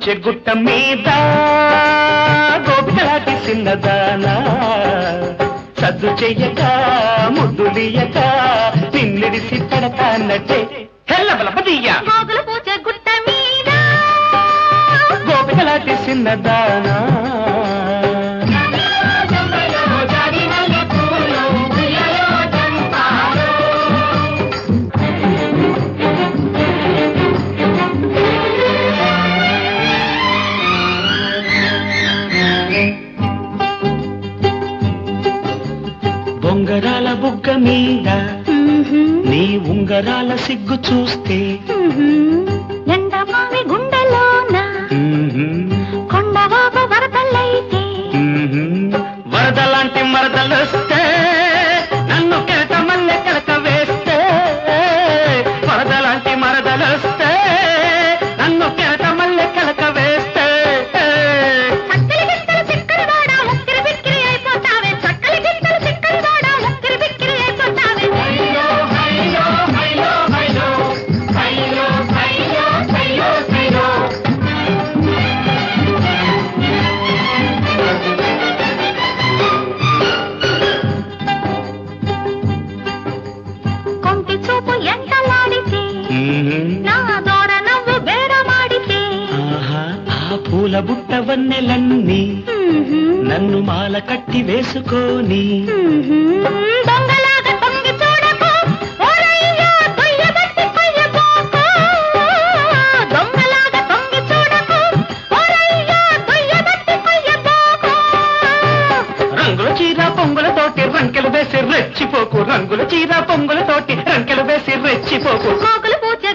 పూచే గుట్ట మీద గోపికలాంటి చిన్నదానా సద్దు చెయ్యక ముద్దులియక నిన్నిడిసి పెడతానట్టే హెల్లబలపదీయ గోగులు పూచే గుట్ట మీద గోపికలాంటి చిన్నదానా బొంగరాల బుగ్గ మీద నీ ఉంగరాల సిగ్గు చూస్తే ఎండమావి గుండెలోన కొండవాపు వరదలైతే వరద లాంటి మరదలొస్తే నన్ను కెలక మల్లె కెలక వేస్తే వరద లాంటి మరదలొస్తే నన్ను కెలక మల్లె కెలక వేస్తే చక్కలి గిక్కలు చిక్కరి వాడ ముక్కిరి బిక్కిరి అయిపోతావే చక్కలి గిక్కలు చిక్కరి వాడ ముక్కిరి బిక్కిరి అయిపోతావే కొంటి చూపు ఎంటలాడితే నా దోర నవ్వు బేరమాడితే ఆహా, ఆ పూల బుట్ట వన్నెలన్నీ నన్ను మాల కట్టి వేసుకోని దొంగలాగా తొంగి చూడకు ఓరయ్యా కొయ్యబట్టి కొయ్యబోకు దొంగలాగా తొంగి చూడకు ఓరయ్యా కొయ్యబట్టి కొయ్యబోకు రంగుల చీర పొంగులతోటి రంకెలు వేసి రెచ్చిపోకు రంగుల చీర పొంగులతోటి రంకెలు వేసి రెచ్చిపోకు గోగులు పూజ